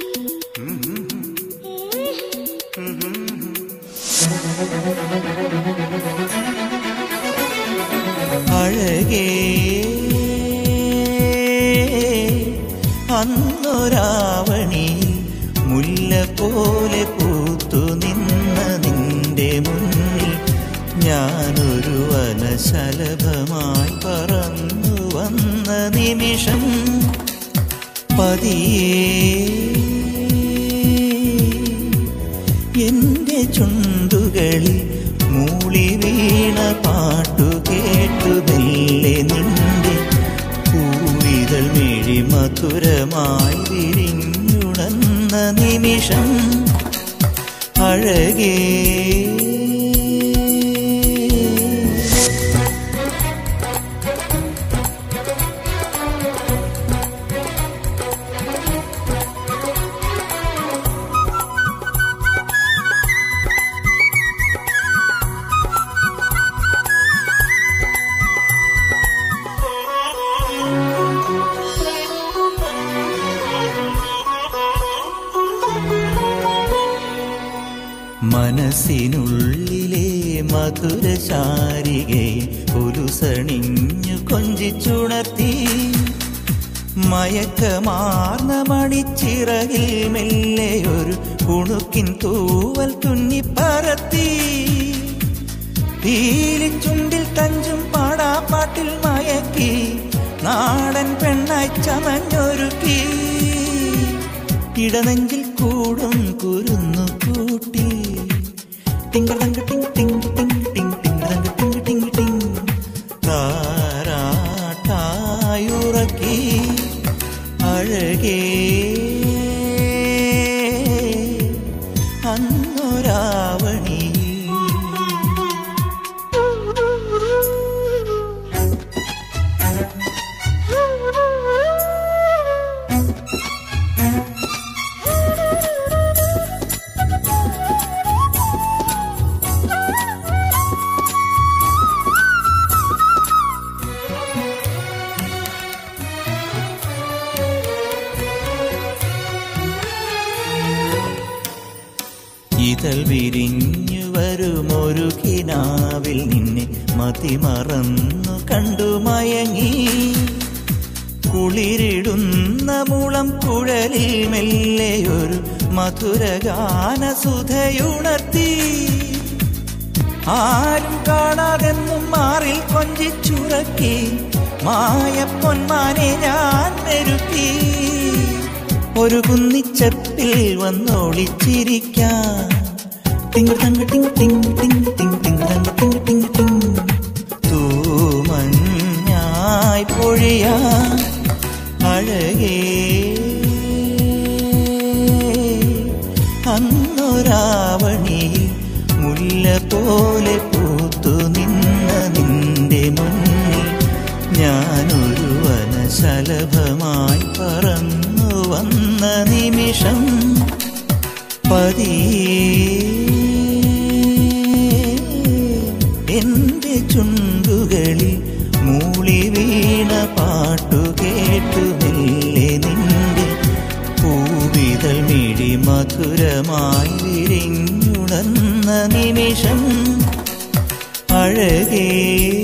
അഴകേ അന്നൊരാവണി മുല്ല പോലെ പൂത്തു നിന്ന നിന്റെ മുന്നിൽ ഞാനൊരു വനശലഭമായി പറന്നു വന്ന നിമിഷം പതിയേ എന്റെ ചുണ്ടുകളിൽ മൂളി വീണ പാട്ടു കേട്ടു മെല്ലെ നിന്റെ പൂവിതൾ മിഴി മധുരമായി വിരിഞ്ഞുണർന്ന നിമിഷം അഴകേ മനസ്സിനുള്ളിലെ മധുരശാരികെ പുലുസണിഞ്ഞു കൊഞ്ചിച്ചുണർത്തി മയക്കമാർന്ന മണിച്ചിറകിൽ മെല്ലെ ഒരു കുണുക്കിൻ തൂവൽ തുന്നിപ്പറത്തി ചുണ്ടിൽ തഞ്ചും പാടാപ്പാട്ടിൽ മയക്കി നാടൻ പെണ്ണായി ചമഞ്ഞൊരുക്കി ഇടനെഞ്ചിൽ കൂടും കുരുന്നു കൂട്ടി ടിങ്കടങ്ക ടിങ് ടിങ് ടിങ് ടിങ് ടിങ്കടങ്ക ടിങ് ടിങ് ടിങ് താരാട്ടായുറക്കി അഴകേ അന്നൊരാവണി ഇതൾ വിരിഞ്ഞു വരുമൊരു കിനാവിൽ നിന്നെ മതിമറന്നു കണ്ടു മയങ്ങി കുളിരിടുന്ന മുളം കുഴലിൽ മെല്ലെ ഒരു മധുരഗാന സുധയുണർത്തി ആരും കാണാതെന്നും മാറിൽ കൊഞ്ചിച്ചുറക്കി മായ പൊന്മാനെ ഞാൻ മെരുക്കി ഒരു കുന്നിച്ചപ്പിൽ വന്നൊളിച്ചിരിക്കാം ടിങ് തങ്ക ടിങ് ടിങ് ടിങ് ടിങ് ടിങ് തങ്ക ടിങ് ടിങ് ടിങ് തൂമഞ്ഞായി പൊഴിയാ അഴകേ അന്നൊരാവണിയിൽ മുല്ല പോലെ പൂത്തു നിന്ന നിന്റെ മുന്നിൽ ഞാനൊരു വനശലഭമായി പറന്നു വന്ന നിമിഷം പതിയേ എന്റെ ചുണ്ടുകളിൽ മൂളി വീണ പാട്ടു കേട്ടു മെല്ലെ നിന്റെ പൂവിതൾ മിഴി മധുരമായി വിരിഞ്ഞുണർന്ന നിമിഷം അഴകേ